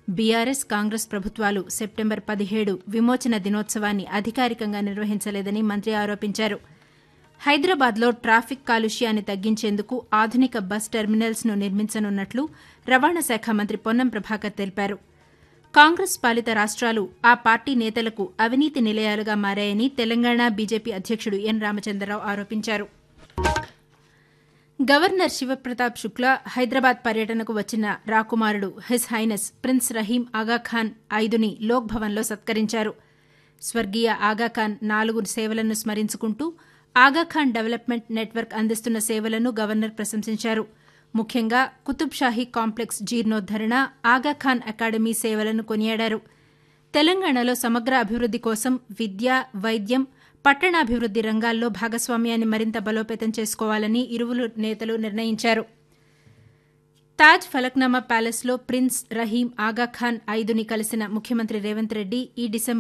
BRS Congress ప్రభుత్వాలు September పదిహేడు విమోచన దినోత్సవాన్ని అధికారికంగా నిర్వహించలేదని మంత్రి ఆరోపించారు హైదరాబాద్లో ట్రాఫిక్ కాలుష్యాన్ని తగ్గించేందుకు ఆధునిక బస్ టెర్మినల్స్ ను నిర్మించనున్నట్లు రవాణా శాఖ మంత్రి పొన్నం ప్రభాకర్ తెలిపారు కాంగ్రెస్ పాలిత రాష్ట్రాలు ఆ పార్టీ నేతలకు అవినీతి నిలయాలుగా మారాయని తెలంగాణ బీజేపీ అధ్యక్షుడు ఎన్ రామచంద్రరావు ఆరోపించారు గవర్నర్ శివప్రతాప్ శుక్లా హైదరాబాద్ పర్యటనకు వచ్చిన రాకుమారుడు his highness prince Rahim Aga Khan ఐదుని లోక్ భవన్లో సత్కరించారు స్వర్గీయ ఆగాఖాన్ నాలుగు సేవలను స్మరించుకుంటూ ఆగాఖాన్ డెవలప్మెంట్ నెట్వర్క్ అందిస్తున్న సేవలను గవర్నర్ ప్రశంసించారు ముఖ్యంగా కుతుబ్ షాహీ కాంప్లెక్స్ జీర్ణోద్దరణ ఆగాఖాన్ అకాడమీ సేవలను కొనియాడారు తెలంగాణలో సమగ్ర అభివృద్ది కోసం విద్య వైద్యం పట్టణాభివృద్ది రంగాల్లో భాగస్వామ్యాన్ని మరింత బలోపేతం చేసుకోవాలని ఇరువురు నేతలు నిర్ణయించారు తాజ్ ఫలక్నామా ప్యాలెస్లో ప్రిన్స్ రహీం ఆగాఖాన్ ఐదుని కలిసిన ముఖ్యమంత్రి రేవంత్ రెడ్డి ఈ డిసెంబర్